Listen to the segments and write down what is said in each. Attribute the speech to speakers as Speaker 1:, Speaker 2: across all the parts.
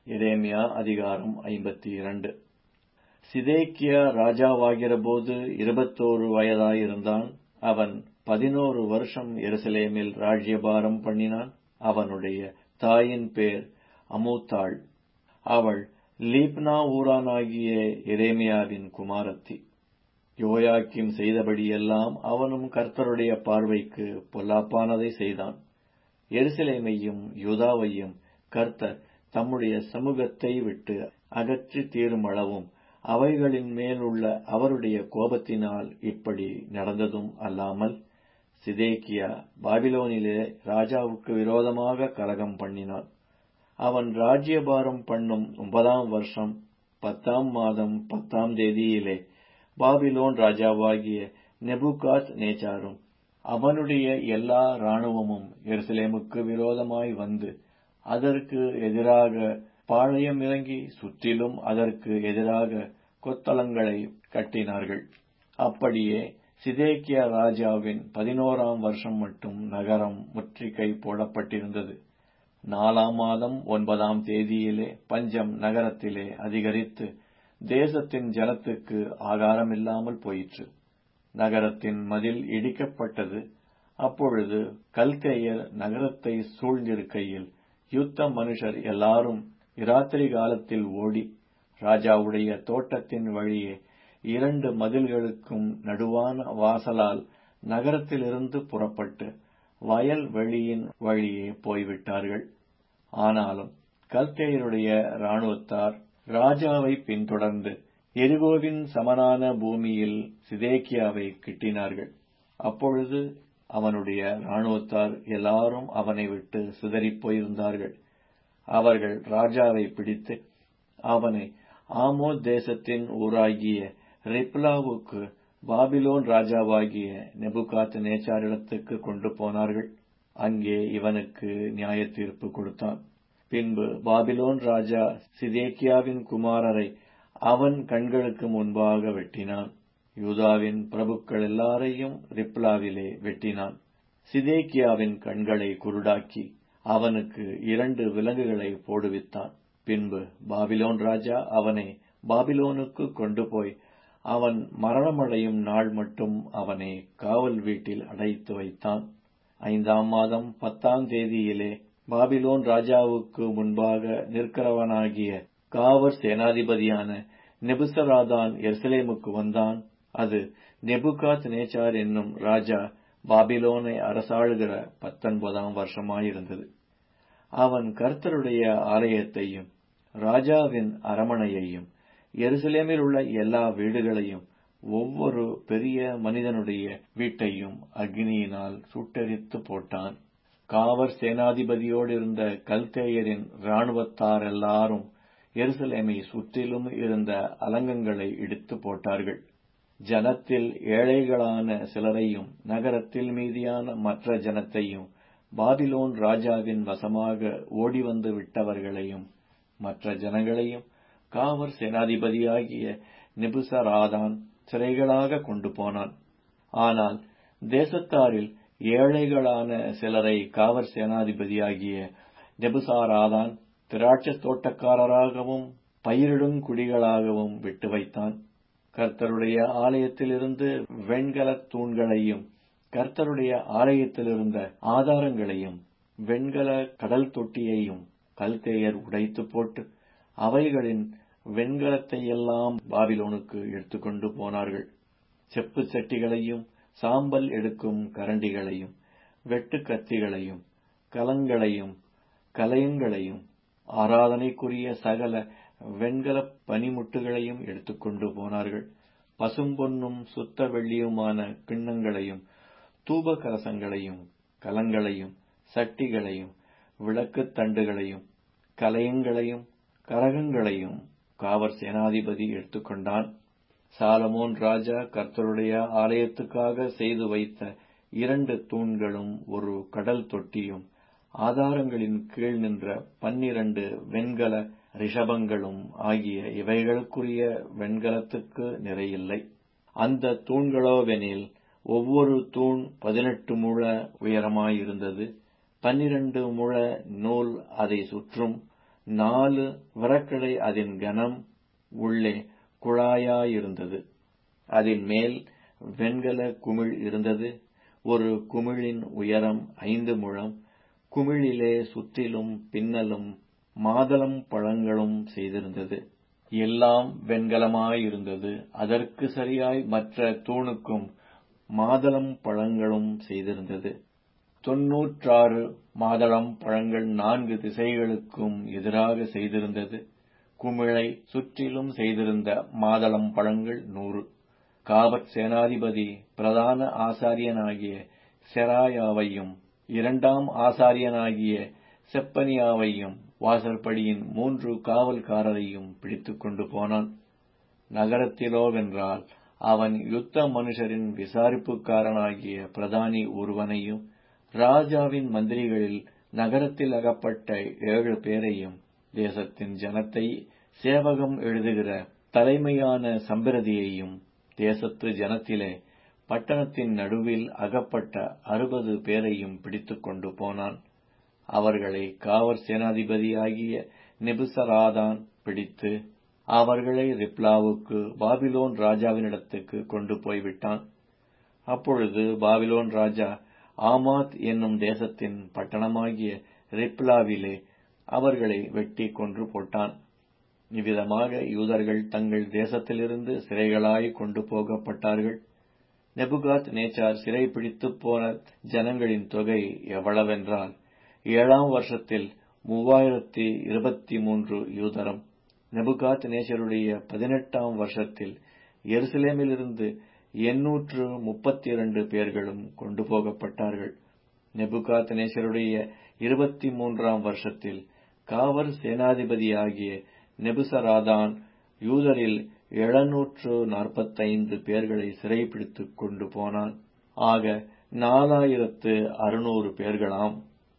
Speaker 1: எரேமியா அதிகாரம் ஐம்பத்தி இரண்டு சிதேக்கியா ராஜாவாகிறபோது இருபத்தோரு வயதாயிருந்தான் அவன் பதினோரு வருஷம் எருசலேமில் ராஜ்யபாரம் பண்ணினான் அவனுடைய தாயின் பேர் அமூத்தாள் அவள் லீப்னா ஊரானாகிய எரேமியாவின் குமாரத்தி யோயாக்கிம் செய்தபடியெல்லாம் அவனும் கர்த்தருடைய பார்வைக்கு பொல்லாப்பானதை செய்தான் எருசலேமையும் யூதாவையும் கர்த்தர் தம்முடைய சமூகத்தை விட்டு அகற்றி தீருமளவும் அவைகளின் மேலுள்ள அவருடைய கோபத்தினால் இப்படி நடந்ததும் அல்லாமல் சிதேக்கியா பாபிலோனிலே ராஜாவுக்கு விரோதமாக கலகம் பண்ணினான் அவன் ராஜ்யபாரம் பண்ணும் ஒன்பதாம் வருஷம் பத்தாம் மாதம் பத்தாம் தேதியிலே பாபிலோன் ராஜாவாகிய நெபுகாத் நேச்சாரும் அவனுடைய எல்லா இராணுவமும் எருசலேமுக்கு விரோதமாய் வந்து அதற்கு எதிராக பாளையம் இறங்கி சுற்றிலும் அதற்கு எதிராக கொத்தளங்களை கட்டினார்கள் அப்படியே சிதேக்கியா ராஜாவின் பதினோராம் வருஷம் மட்டும் நகரம் முற்றுகை போடப்பட்டிருந்தது நாலாம் மாதம் ஒன்பதாம் தேதியிலே பஞ்சம் நகரத்திலே அதிகரித்து தேசத்தின் ஜனத்துக்கு ஆகாரமில்லாமல் போயிற்று நகரத்தின் மதில் இடிக்கப்பட்டது அப்பொழுது கல்கையர் நகரத்தை சூழ்ந்திருக்கையில் யுத்த மனுஷர் எல்லாரும் இராத்திரி காலத்தில் ஓடி ராஜாவுடைய தோட்டத்தின் வழியே இரண்டு மதில்களுக்கும் நடுவான வாசலால் நகரத்திலிருந்து புறப்பட்டு வயல் வெளியின் வழியே போய்விட்டார்கள் ஆனாலும் கல்தேயருடைய இராணுவத்தார் ராஜாவை பின்தொடர்ந்து எரிகோவின் சமனான பூமியில் சிதேக்கியாவை கிட்டினார்கள் அப்பொழுது அவனுடைய இராணுவத்தார் எல்லாரும் அவனை விட்டு சிதறிப் போயிருந்தார்கள் அவர்கள் ராஜாவை பிடித்து அவனை ஆமோ தேசத்தின் ஊராகிய ரிப்லாவுக்கு பாபிலோன் ராஜாவாகிய நெபுகாத் நேச்சாரிடத்துக்கு கொண்டு போனார்கள் அங்கே இவனுக்கு நியாய தீர்ப்பு கொடுத்தான் பின்பு பாபிலோன் ராஜா சிதேக்கியாவின் குமாரரை அவன் கண்களுக்கு முன்பாக வெட்டினான் யூதாவின் பிரபுக்கள் எல்லாரையும் ரிப்லாவிலே வெட்டினான் சிதேக்கியாவின் கண்களை குருடாக்கி அவனுக்கு இரண்டு விலங்குகளை போடுவித்தான் பின்பு பாபிலோன் ராஜா அவனை பாபிலோனுக்கு கொண்டு போய் அவன் மரணமடையும் நாள் மட்டும் அவனை காவல் வீட்டில் அடைத்து வைத்தான் ஐந்தாம் மாதம் பத்தாம் தேதியிலே பாபிலோன் ராஜாவுக்கு முன்பாக நிற்கிறவனாகிய காவர் சேனாதிபதியான நெபுசராதான் எருசலேமுக்கு வந்தான் அது நெபுகாத் நேச்சார் என்னும் ராஜா பாபிலோனை அரசாளுகிற பத்தொன்பதாம் வருஷமாயிருந்தது அவன் கர்த்தருடைய ஆலயத்தையும் ராஜாவின் அரமனையையும் எருசலேமில் உள்ள எல்லா வீடுகளையும் ஒவ்வொரு பெரிய மனிதனுடைய வீட்டையும் அக்னியினால் சுட்டெரித்து போட்டான் காவர் சேனாதிபதியோடு இருந்த கல்தேயரின் இராணுவத்தார் எல்லாரும் எருசலேமை சுற்றிலும் இருந்த அலங்கங்களை இடித்து போட்டார்கள் ஜனத்தில் ஏழைகளான சிலரையும் நகரத்தில் மீதியான மற்ற ஜனத்தையும் பாபிலோன் ராஜாவின் வசமாக ஓடிவந்து விட்டவர்களையும் மற்ற ஜனங்களையும் காவர் சேனாதிபதியாகிய நிபுசராதான் சிறைகளாக கொண்டு போனான் ஆனால் தேசத்தாரில் ஏழைகளான சிலரை காவர் சேனாதிபதியாகிய நெபுசாராதான் திராட்சை தோட்டக்காரராகவும் பயிரிடும் குடிகளாகவும் விட்டு வைத்தான் கர்த்தருடைய ஆலயத்திலிருந்து வெண்கலத் தூண்களையும் கர்த்தருடைய ஆலயத்திலிருந்த ஆதாரங்களையும் வெண்கல கடல் தொட்டியையும் கல்தேயர் உடைத்து போட்டு அவைகளின் வெண்கலத்தையெல்லாம் பாபிலோனுக்கு எடுத்துக்கொண்டு போனார்கள் செப்பு சட்டிகளையும் சாம்பல் எடுக்கும் கரண்டிகளையும் வெட்டு கத்திகளையும் கலங்களையும் கலயங்களையும் ஆராதனைக்குரிய சகல வெண்கல பனிமுட்டுகளையும் எடுத்துக்கொண்டு போனார்கள் பசும்பொன்னும் சுத்த வெள்ளியுமான கிண்ணங்களையும் தூப கலசங்களையும் கலங்களையும் சட்டிகளையும் விளக்குத் தண்டுகளையும் கலயங்களையும் கரகங்களையும் காவர் சேனாதிபதி எடுத்துக்கொண்டான் சாலமோன் ராஜா கர்த்தருடைய ஆலயத்துக்காக செய்து வைத்த இரண்டு தூண்களும் ஒரு கடல் தொட்டியும் ஆதாரங்களின் கீழ் நின்ற பன்னிரண்டு வெண்கல ரிஷபங்களும் ஆகிய இவைகளுக்குரிய வெண்கலத்துக்கு நிறையில்லை அந்த தூண்களோவெனில் ஒவ்வொரு தூண் பதினெட்டு முழ உயரமாயிருந்தது பன்னிரண்டு முழ நூல் அதை சுற்றும் நாலு விறக்கடை அதன் கனம் உள்ளே குழாயாயிருந்தது அதன் மேல் வெண்கல குமிழ் இருந்தது ஒரு குமிழின் உயரம் ஐந்து முழம் குமிழிலே சுற்றிலும் பின்னலும் மாதளம் பழங்களும் செய்திருந்தது எல்லாம் வெண்கலமாயிருந்தது அதற்கு சரியாய் மற்ற தூணுக்கும் மாதளம் பழங்களும் செய்திருந்தது தொன்னூற்றாறு மாதளம் பழங்கள் நான்கு திசைகளுக்கும் எதிராக செய்திருந்தது குமிழை சுற்றிலும் செய்திருந்த மாதளம் பழங்கள் நூறு காவற் சேனாதிபதி பிரதான ஆசாரியனாகிய செராயாவையும் இரண்டாம் ஆசாரியனாகிய செப்பனியாவையும் வாசற்படியின் மூன்று காவல்காரரையும் பிடித்துக் கொண்டு போனான் நகரத்திலோவென்றால் அவன் யுத்த மனுஷரின் விசாரிப்புக்காரனாகிய பிரதானி ஒருவனையும் ராஜாவின் மந்திரிகளில் நகரத்தில் அகப்பட்ட ஏழு பேரையும் தேசத்தின் ஜனத்தை சேவகம் எழுதுகிற தலைமையான சம்பிரதியையும் தேசத்து ஜனத்திலே பட்டணத்தின் நடுவில் அகப்பட்ட அறுபது பேரையும் பிடித்துக் கொண்டு போனான் அவர்களை காவற் சேனாதிபதியாகிய நெபுசராதான் பிடித்து அவர்களை ரிப்லாவுக்கு பாபிலோன் ராஜாவினிடத்துக்கு கொண்டு போய்விட்டான் அப்பொழுது பாபிலோன் ராஜா ஆமாத் என்னும் தேசத்தின் பட்டணமாகிய ரிப்லாவிலே அவர்களை வெட்டி கொன்று போட்டான் இவ்விதமாக யூதர்கள் தங்கள் தேசத்திலிருந்து சிறைகளாய் கொண்டு போகப்பட்டார்கள் நெபுகாத் நேச்சார் சிறை பிடித்துப் போன ஜனங்களின் தொகை எவ்வளவென்றால் ஏழாம் வருஷத்தில் மூவாயிரத்தி இருபத்தி மூன்று யூதரம் நெபுகாத் நேச்சருடைய பதினெட்டாம் வருஷத்தில் எருசலேமிலிருந்து எண்ணூற்று முப்பத்தி இரண்டு பேர்களும் கொண்டு போகப்பட்டார்கள் நெபுகாத் நேச்சருடைய இருபத்தி மூன்றாம் வருஷத்தில் காவல் சேனாதிபதியாகிய நெபுசராதான் யூதரில் எழுநூற்று நாற்பத்தைந்து பேர்களை சிறைப்பிடித்துக் கொண்டு போனான் ஆக நாலாயிரத்து அறுநூறு பேர்களாம்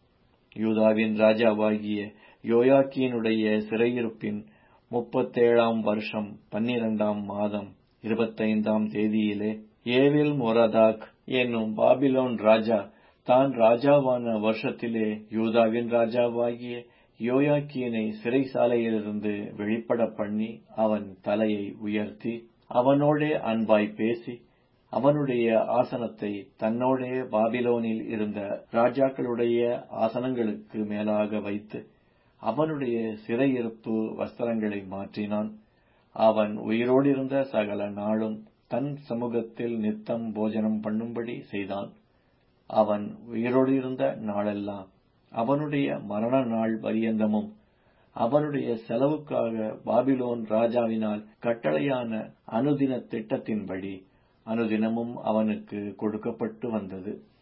Speaker 1: யூதாவின் ராஜாவாகிய யோயாக்கியினுடைய சிறையிருப்பின் முப்பத்தேழாம் வருஷம் பன்னிரண்டாம் மாதம் இருபத்தைந்தாம் தேதியிலே ஏவில் மொரதாக் என்னும் பாபிலோன் ராஜா தான் ராஜாவான வருஷத்திலே யூதாவின் ராஜாவாகிய யோயாக்கியனை சிறைசாலையிலிருந்து வெளிப்பட பண்ணி அவன் தலையை உயர்த்தி அவனோடே அன்பாய் பேசி அவனுடைய ஆசனத்தை தன்னோடே பாபிலோனில் இருந்த ராஜாக்களுடைய ஆசனங்களுக்கு மேலாக வைத்து அவனுடைய சிறையிருப்பு வஸ்திரங்களை மாற்றினான் அவன் உயிரோடிருந்த சகல நாளும் தன் சமூகத்தில் நித்தம் போஜனம் பண்ணும்படி செய்தான் அவன் உயிரோடு இருந்த நாளெல்லாம் அவனுடைய மரண நாள் பரியந்தமும் அவனுடைய செலவுக்காக பாபிலோன் ராஜாவினால் கட்டளையான அனுதின திட்டத்தின்படி அனுதினமும் அவனுக்கு கொடுக்கப்பட்டு வந்தது